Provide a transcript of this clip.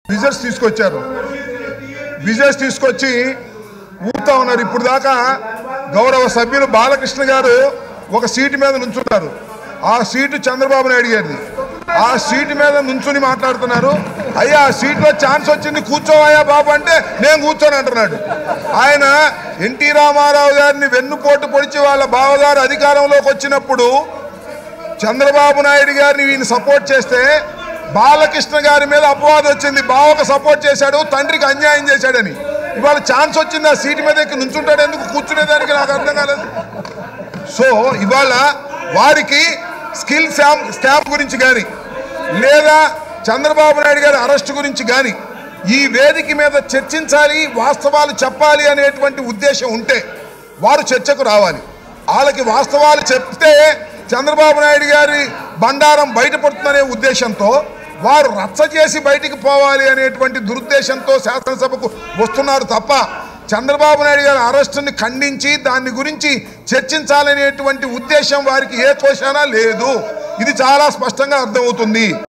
wizards తీసుకొచ్చారు wizards తీసుకొచ్చి ఊపుతా ఉన్నారు ఇప్పుడు దాకా గౌరవ సభ్యులు బాలకృష్ణ గారు ఒక సీటు మీద నుంచున్నారు ఆ సీటు చంద్రబాబు నాయుడు గారిది ఆ సీటు మీద నుంచుని మాట్లాడుతున్నారు అయ్యా ఆ సీట్లో ఛాన్స్ వచ్చింది కూర్చోవయ్యా బాబు అంటే నేను కూర్చొని అంటున్నాడు ఆయన ఎన్టీ రామారావు గారిని వెన్నుపోటు పొడిచి వాళ్ళ బావగారు అధికారంలోకి వచ్చినప్పుడు చంద్రబాబు నాయుడు గారిని ఈయన సపోర్ట్ చేస్తే బాలకృష్ణ గారి మీద అపవాదం వచ్చింది బావకు సపోర్ట్ చేశాడు తండ్రికి అన్యాయం చేశాడని ఇవాళ ఛాన్స్ వచ్చింది ఆ సీటు మీద ఎక్కి నుంచుంటాడు ఎందుకు కూర్చునేదానికి నాకు అర్థం కాలేదు సో ఇవాళ వారికి స్కిల్ శామ్ స్టాఫ్ గురించి కానీ లేదా చంద్రబాబు నాయుడు గారి అరెస్ట్ గురించి కానీ ఈ వేదిక మీద చర్చించాలి వాస్తవాలు చెప్పాలి అనేటువంటి ఉద్దేశం ఉంటే వారు చర్చకు రావాలి వాళ్ళకి వాస్తవాలు చెప్తే చంద్రబాబు నాయుడు గారి బండారం బయటపడుతుందనే ఉద్దేశంతో వారు రచ్చ చేసి బయటికి పోవాలి అనేటువంటి దురుద్దేశంతో శాసనసభకు వస్తున్నారు తప్ప చంద్రబాబు నాయుడు గారి అరెస్టుని ఖండించి దాని గురించి చర్చించాలనేటువంటి ఉద్దేశం వారికి ఏ కోశానా లేదు ఇది చాలా స్పష్టంగా అర్థమవుతుంది